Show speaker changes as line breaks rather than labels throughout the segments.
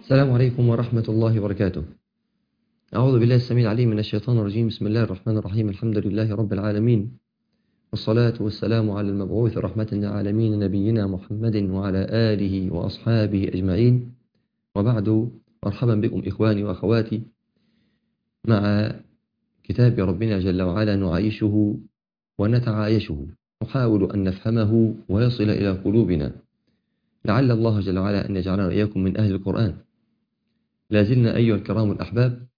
السلام عليكم ورحمة الله وبركاته أعوذ بالله السميع العليم من الشيطان الرجيم بسم الله الرحمن الرحيم الحمد لله رب العالمين والصلاة والسلام على المبعوث رحمة للعالمين نبينا محمد وعلى آله وأصحابه أجمعين وبعد مرحبا بكم إخواني وأخواتي مع كتاب ربنا جل وعلا نعيشه ونتعايشه نحاول أن نفهمه ويصل إلى قلوبنا لعل الله جل وعلا أن يجعلنا إياكم من أهل القرآن لازلنا أيها الكرام الأحباب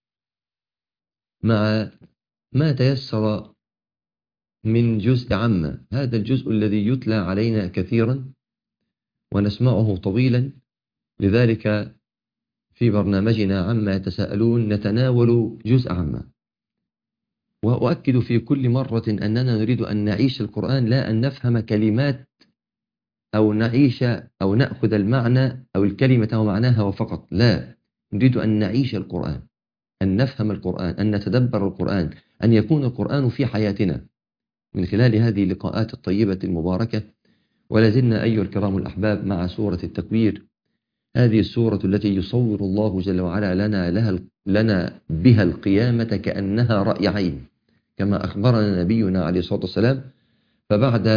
مع ما تيسر من جزء عامة هذا الجزء الذي يتلى علينا كثيرا ونسمعه طويلا لذلك في برنامجنا عما يتساءلون نتناول جزء عامة وأؤكد في كل مرة أننا نريد أن نعيش القرآن لا أن نفهم كلمات أو نعيش أو نأخذ المعنى أو الكلمة ومعناها وفقط لا نريد أن نعيش القرآن أن نفهم القرآن أن نتدبر القرآن أن يكون القرآن في حياتنا من خلال هذه اللقاءات الطيبة المباركة ولازلنا أيها الكرام الأحباب مع سورة التكوير هذه السورة التي يصور الله جل وعلا لنا, لها لنا بها القيامة كأنها رأي عين كما أخبرنا نبينا عليه الصلاة والسلام فبعد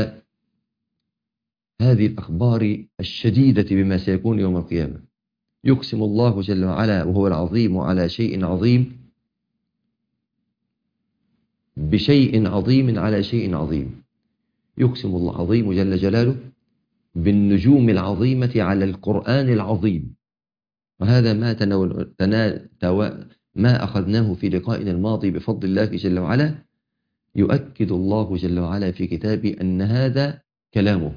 هذه الأخبار الشديدة بما سيكون يوم القيامة يقسم الله جل وعلا وهو العظيم على شيء عظيم بشيء عظيم على شيء عظيم يقسم الله عظيم جل جلاله بالنجوم العظيمة على القرآن العظيم وهذا ما تناول تنال ما أخذناه في لقائنا الماضي بفضل الله جل وعلا يؤكد الله جل وعلا في كتابه أن هذا كلامه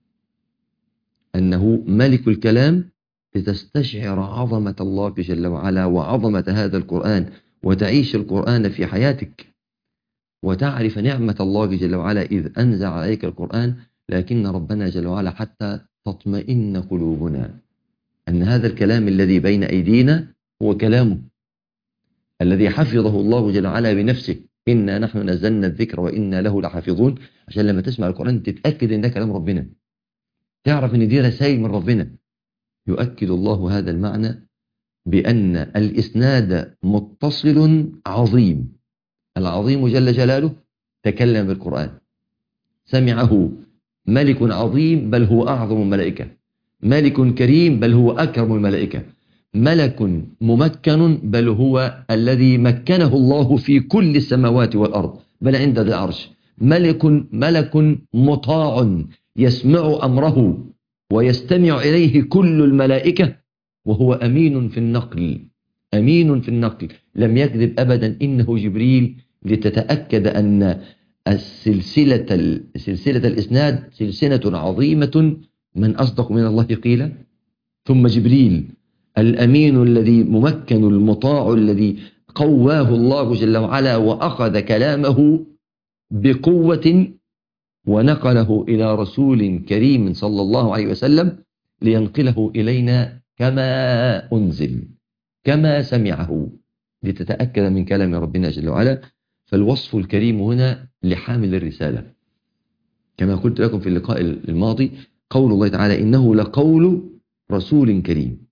أنه ملك الكلام لتستشعر عظمة الله جل وعلا وعظمة هذا القرآن وتعيش القرآن في حياتك وتعرف نعمة الله جل وعلا إذ أنزع عليك القرآن لكن ربنا جل وعلا حتى تطمئن قلوبنا أن هذا الكلام الذي بين أيدينا هو كلامه الذي حفظه الله جل وعلا بنفسه إنا نحن نزلنا الذكر وإنا له لحافظون عشان لما تسمع القرآن تتأكد إن ده كلام ربنا تعرف إن دي رسائل من ربنا يؤكد الله هذا المعنى بأن الإسناد متصل عظيم العظيم جل جلاله تكلم بالقرآن سمعه ملك عظيم بل هو أعظم الملائكة ملك كريم بل هو أكرم الملائكة ملك ممكن بل هو الذي مكنه الله في كل السماوات والأرض بل عند ذي العرش ملك ملك مطاع يسمع أمره ويستمع إليه كل الملائكة وهو أمين في النقل أمين في النقل لم يكذب أبدا إنه جبريل لتتأكد أن السلسلة سلسلة الإسناد سلسلة عظيمة من أصدق من الله قيلا ثم جبريل الأمين الذي ممكن المطاع الذي قواه الله جل وعلا وأخذ كلامه بقوة ونقله إلى رسول كريم صلى الله عليه وسلم لينقله إلينا كما أنزل كما سمعه لتتأكد من كلام ربنا جل وعلا فالوصف الكريم هنا لحامل الرسالة كما قلت لكم في اللقاء الماضي قول الله تعالى إنه لقول رسول كريم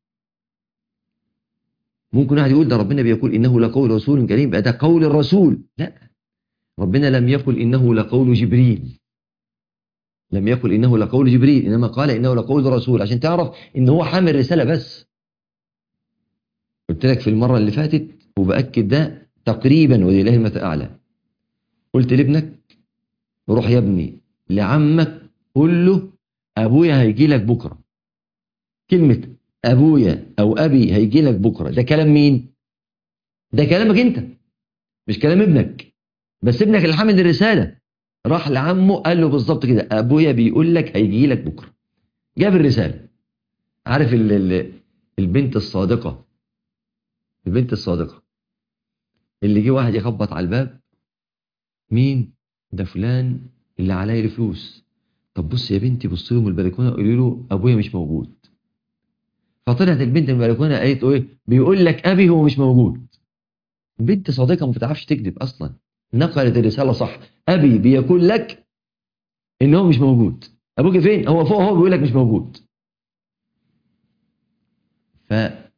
ممكن واحد يقول ده ربنا بيقول إنه لقول رسول كريم بقى ده قول الرسول لا ربنا لم يقل إنه لقول جبريل لم يقل إنه لقول جبريل إنما قال إنه لقول رسول عشان تعرف إن هو حامل رسالة بس قلت لك في المرة اللي فاتت وبأكد ده تقريبا ولله المثل أعلى قلت لابنك روح يا ابني لعمك قول له أبويا هيجي لك بكرة كلمة أبويا أو أبي هيجي لك بكرة ده كلام مين ده كلامك أنت مش كلام ابنك بس ابنك اللي حامل الرسالة راح لعمه قال له بالظبط كده أبويا بيقول لك هيجي لك بكرة جاب الرسالة عارف ال ال البنت الصادقة البنت الصادقة اللي جه واحد يخبط على الباب مين ده فلان اللي عليا الفلوس طب بص يا بنتي بص له من البلكونه قولي له ابويا مش موجود فطلعت البنت من البلكونه قالت له ايه بيقول لك ابي هو مش موجود بنت صادقه ما بتعرفش تكذب اصلا نقلت الرساله صح ابي بيقول لك ان هو مش موجود ابوك فين هو فوق هو بيقول لك مش موجود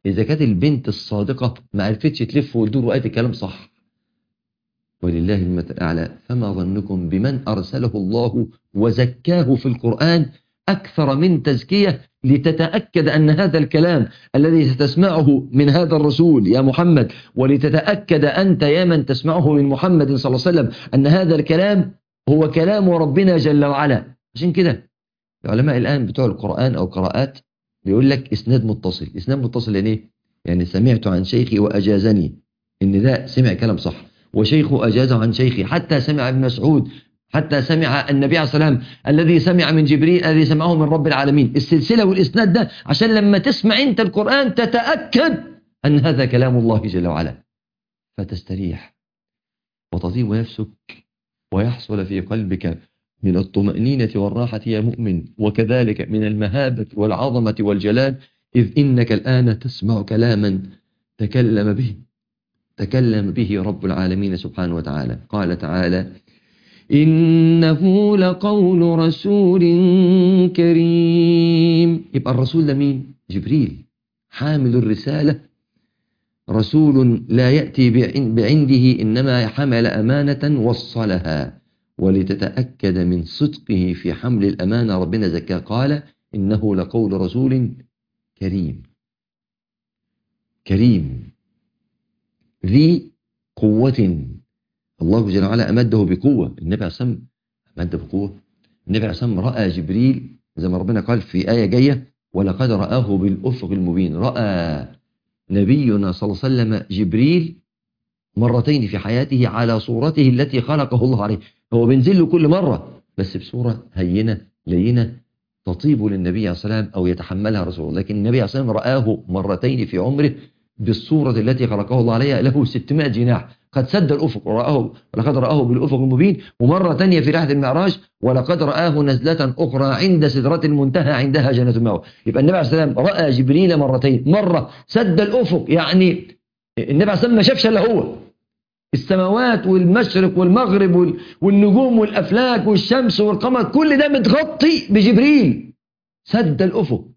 إذا كانت البنت الصادقة ما عرفتش تلف وتدور وقالت الكلام صح ولله المثل الأعلى فما ظنكم بمن أرسله الله وزكاه في القرآن أكثر من تزكية لتتأكد أن هذا الكلام الذي ستسمعه من هذا الرسول يا محمد ولتتأكد أنت يا من تسمعه من محمد صلى الله عليه وسلم أن هذا الكلام هو كلام ربنا جل وعلا عشان كده العلماء الآن بتوع القرآن أو قراءات بيقول لك إسناد متصل إسناد متصل يعني إيه؟ يعني سمعت عن شيخي وأجازني إن ده سمع كلام صح وشيخه أجازه عن شيخي حتى سمع ابن مسعود حتى سمع النبي عليه السلام الذي سمع من جبريل الذي سمعه من رب العالمين السلسلة والإسناد ده عشان لما تسمع أنت القرآن تتأكد أن هذا كلام الله جل وعلا فتستريح وتطيب نفسك ويحصل في قلبك من الطمأنينة والراحة يا مؤمن وكذلك من المهابة والعظمة والجلال إذ إنك الآن تسمع كلاما تكلم به تكلم به رب العالمين سبحانه وتعالى قال تعالى إنه لقول رسول كريم يبقى الرسول ده مين؟ جبريل حامل الرسالة رسول لا يأتي بعنده إنما حمل أمانة وصلها ولتتأكد من صدقه في حمل الأمانة ربنا زكاه قال إنه لقول رسول كريم كريم ذي قوة الله جل وعلا أمده بقوة النبي عليه الصلاة أمده بقوة النبي عليه الصلاة رأى جبريل زي ما ربنا قال في آية جاية ولقد رآه بالأفق المبين رأى نبينا صلى الله عليه وسلم جبريل مرتين في حياته على صورته التي خلقه الله عليه هو بينزل له كل مرة بس بصورة هينة لينة تطيب للنبي عليه الصلاة والسلام أو يتحملها رسول الله لكن النبي عليه الصلاة والسلام رآه مرتين في عمره بالصورة التي خلقه الله عليها له 600 جناح قد سد الأفق ورآه ولقد رآه بالأفق المبين ومرة تانية في رحلة المعراج ولقد رآه نزلة أخرى عند سدرة المنتهى عندها جنة المأوى يبقى النبي عليه السلام رأى جبريل مرتين مرة سد الأفق يعني النبي عليه السلام ما شافش إلا هو السماوات والمشرق والمغرب والنجوم والأفلاك والشمس والقمر كل ده متغطي بجبريل سد الأفق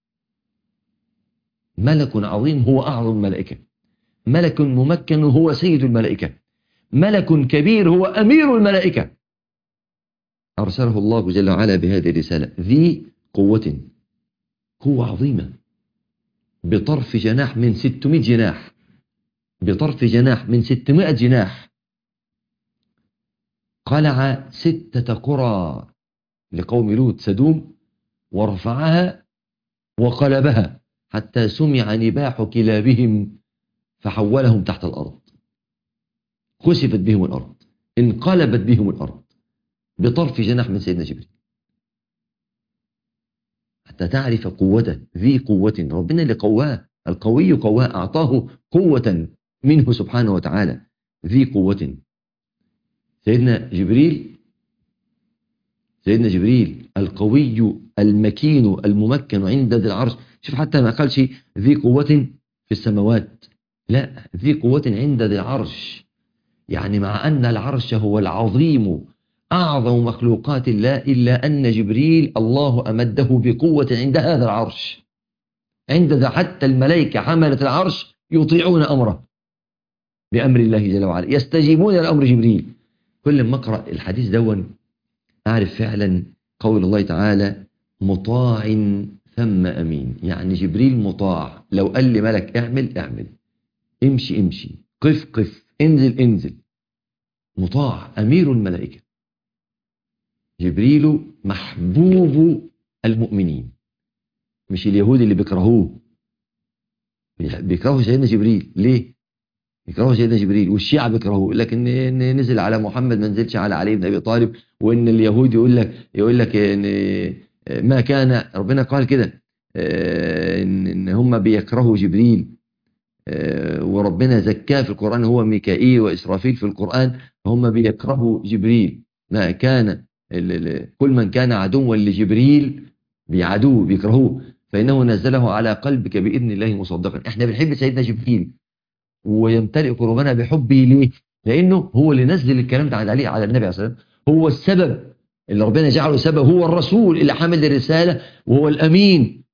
ملك عظيم هو أعظم الملائكة ملك ممكن هو سيد الملائكة ملك كبير هو أمير الملائكة أرسله الله جل وعلا بهذه الرسالة ذي قوة قوة عظيمة بطرف جناح من 600 جناح بطرف جناح من 600 جناح قلع ستة قرى لقوم لوط سدوم ورفعها وقلبها حتى سمع نباح كلابهم فحولهم تحت الأرض خسفت بهم الأرض انقلبت بهم الأرض بطرف جناح من سيدنا جبريل حتى تعرف قوته ذي قوة ربنا اللي قواه القوي قواه أعطاه قوة منه سبحانه وتعالى ذي قوة سيدنا جبريل سيدنا جبريل القوي المكين الممكن عند ذي العرش شوف حتى ما قالش ذي قوة في السماوات لا ذي قوة عند ذي العرش يعني مع أن العرش هو العظيم أعظم مخلوقات الله إلا أن جبريل الله أمده بقوة عند هذا العرش عند ذا حتى الملائكة حملة العرش يطيعون أمره بأمر الله جل وعلا يستجيبون لأمر جبريل كل ما أقرأ الحديث دون أعرف فعلا قول الله تعالى مطاع ثم أمين يعني جبريل مطاع لو قال لي ملك اعمل اعمل امشي امشي قف قف انزل انزل مطاع أمير الملائكة جبريل محبوب المؤمنين مش اليهود اللي بيكرهوه بيكرهوا سيدنا جبريل ليه بيكرهوا سيدنا جبريل والشيعة بيكرهوه لكن إن نزل على محمد ما نزلش على علي بن ابي طالب وان اليهود يقول لك يقول لك ان ما كان ربنا قال كده ان هم بيكرهوا جبريل وربنا زكاه في القرآن هو ميكائيل وإسرافيل في القرآن فهم بيكرهوا جبريل ما كان كل من كان عدوا لجبريل بيعدوه بيكرهوه فإنه نزله على قلبك بإذن الله مصدقا احنا بنحب سيدنا جبريل ويمتلئ قلوبنا بحبه ليه لأنه هو اللي نزل الكلام ده على على النبي عليه الصلاة والسلام هو السبب اللي ربنا جعله سبب هو الرسول اللي حامل الرسالة وهو الأمين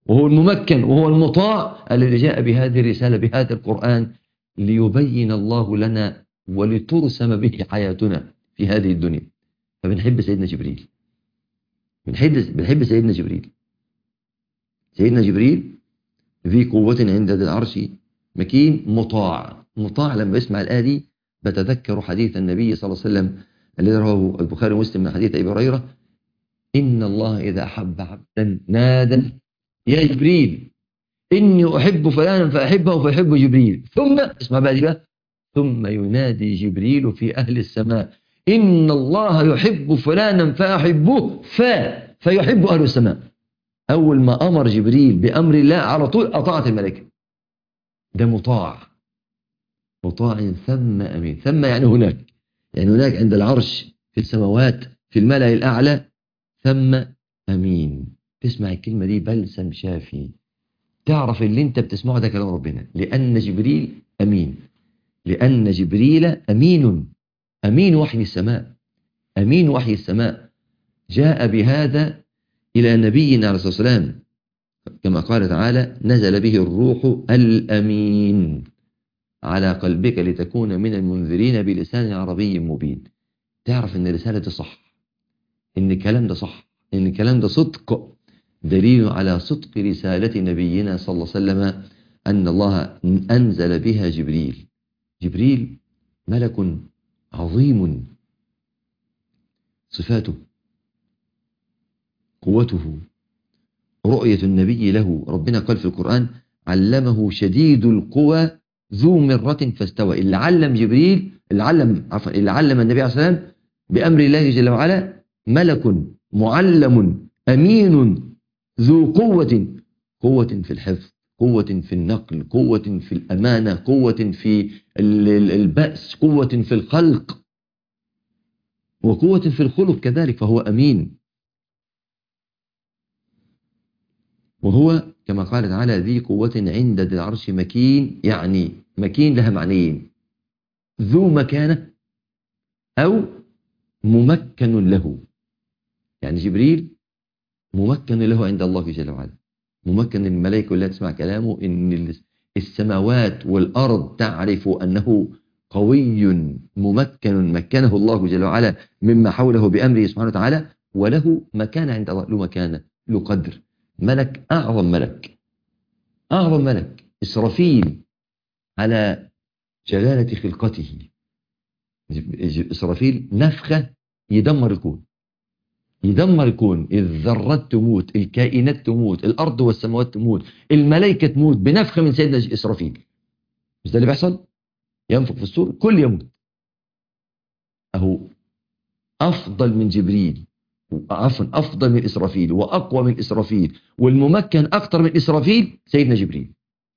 وهو الممكن وهو المطاع الذي جاء بهذه الرسالة بهذا القرآن ليبين الله لنا ولترسم به حياتنا في هذه الدنيا فبنحب سيدنا جبريل بنحب بنحب سيدنا جبريل سيدنا جبريل ذي قوة عند ذي العرش مكين مطاع مطاع لما يسمع الآية دي بتذكر حديث النبي صلى الله عليه وسلم الذي رواه البخاري ومسلم من حديث أبي هريرة إن الله إذا أحب عبدا نادى يا جبريل إني أحب فلانا فأحبه فيحب جبريل ثم اسمع بقى دي بقى ثم ينادي جبريل في أهل السماء إن الله يحب فلانا فأحبه ف فيحب أهل السماء أول ما أمر جبريل بأمر الله على طول أطاعت الملائكة ده مطاع مطاع ثم أمين ثم يعني هناك يعني هناك عند العرش في السماوات في الملأ الأعلى ثم أمين تسمع الكلمة دي بلسم شافي تعرف اللي انت بتسمعه ده كلام ربنا لأن جبريل أمين لأن جبريل أمين أمين وحي السماء أمين وحي السماء جاء بهذا إلى نبينا عليه الصلاة والسلام كما قال تعالى نزل به الروح الأمين على قلبك لتكون من المنذرين بلسان عربي مبين تعرف ان الرسالة دي صح ان الكلام ده صح ان الكلام ده صدق دليل على صدق رسالة نبينا صلى الله عليه وسلم أن الله أنزل بها جبريل جبريل ملك عظيم صفاته قوته رؤية النبي له ربنا قال في القرآن علمه شديد القوى ذو مرة فاستوى اللي علم جبريل اللي علم عفوا اللي علم النبي عليه الصلاة والسلام بأمر الله جل وعلا ملك معلم أمين ذو قوة قوة في الحفظ قوة في النقل قوة في الأمانة قوة في البأس قوة في الخلق وقوة في الخلق كذلك فهو أمين وهو كما قال تعالى ذي قوة عند ذي العرش مكين يعني مكين لها معنيين ذو مكانة أو ممكن له يعني جبريل ممكن له عند الله جل وعلا ممكن الملائكة كلها تسمع كلامه إن السماوات والأرض تعرف أنه قوي ممكن مكنه الله جل وعلا مما حوله بأمره سبحانه وتعالى وله مكان عند الله له مكانة له قدر ملك أعظم ملك أعظم ملك إسرافيل على جلالة خلقته إسرافيل نفخة يدمر الكون يدمر الكون الذرات تموت الكائنات تموت الأرض والسماوات تموت الملائكة تموت بنفخة من سيدنا إسرافيل مش ده اللي بيحصل ينفخ في الصور كل يموت أهو أفضل من جبريل عفوا أفضل من إسرافيل وأقوى من إسرافيل والممكن أكثر من إسرافيل سيدنا جبريل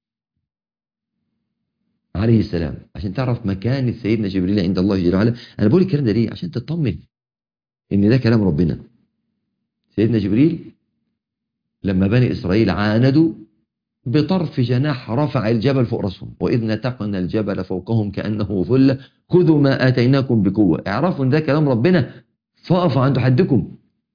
عليه السلام عشان تعرف مكان سيدنا جبريل عند الله جل وعلا أنا بقول الكلام ده ليه عشان تطمن إن ده كلام ربنا سيدنا جبريل لما بني إسرائيل عاندوا بطرف جناح رفع الجبل فوق راسهم وإذ نتقنا الجبل فوقهم كأنه ظل خذوا ما آتيناكم بقوة اعرفوا ان ده كلام ربنا فاقفوا عند حدكم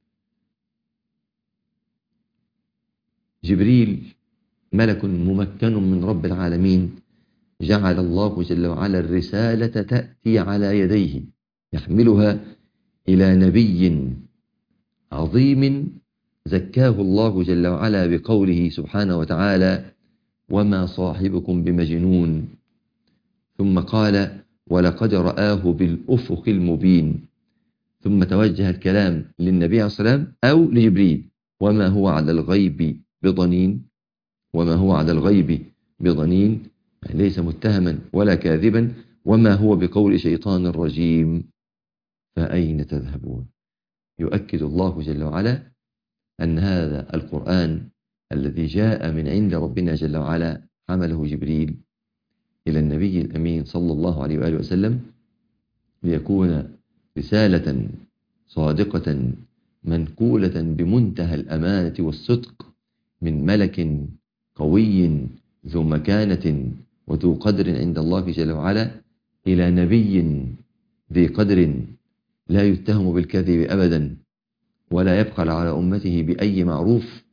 جبريل ملك ممكن من رب العالمين جعل الله جل وعلا الرسالة تأتي على يديه يحملها إلى نبي عظيم زكاه الله جل وعلا بقوله سبحانه وتعالى وما صاحبكم بمجنون ثم قال ولقد رآه بالأفق المبين ثم توجه الكلام للنبي عليه الصلاة والسلام أو لجبريل وما هو على الغيب بضنين وما هو على الغيب بضنين يعني ليس متهما ولا كاذبا وما هو بقول شيطان رجيم فأين تذهبون يؤكد الله جل وعلا أن هذا القرآن الذي جاء من عند ربنا جل وعلا حمله جبريل إلى النبي الأمين صلى الله عليه وآله وسلم ليكون رسالة صادقة منقولة بمنتهى الأمانة والصدق من ملك قوي ذو مكانة وذو قدر عند الله جل وعلا إلى نبي ذي قدر لا يتهم بالكذب أبدا ولا يبخل على أمته بأي معروف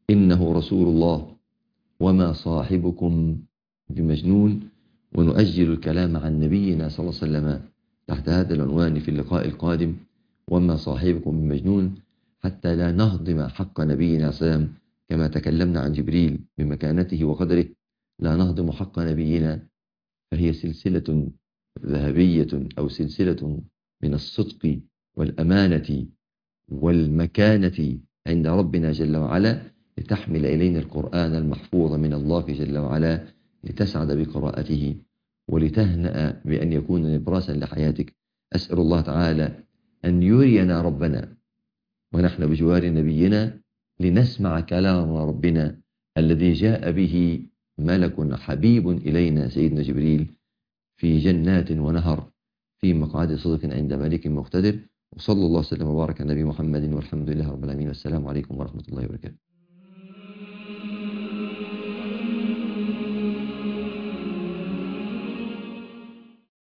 إنه رسول الله وما صاحبكم بمجنون ونؤجل الكلام عن نبينا صلى الله عليه وسلم تحت هذا العنوان في اللقاء القادم وما صاحبكم بمجنون حتى لا نهضم حق نبينا صلى الله عليه وسلم كما تكلمنا عن جبريل بمكانته وقدره لا نهضم حق نبينا فهي سلسلة ذهبية أو سلسلة من الصدق والأمانة والمكانة عند ربنا جل وعلا لتحمل إلينا القرآن المحفوظ من الله جل وعلا لتسعد بقراءته ولتهنأ بأن يكون نبراسا لحياتك أسأل الله تعالى أن يرينا ربنا ونحن بجوار نبينا لنسمع كلام ربنا الذي جاء به ملك حبيب إلينا سيدنا جبريل في جنات ونهر في مقعد صدق عند ملك مقتدر وصلى الله وسلم وبارك على نبي محمد والحمد لله رب العالمين والسلام عليكم ورحمة الله وبركاته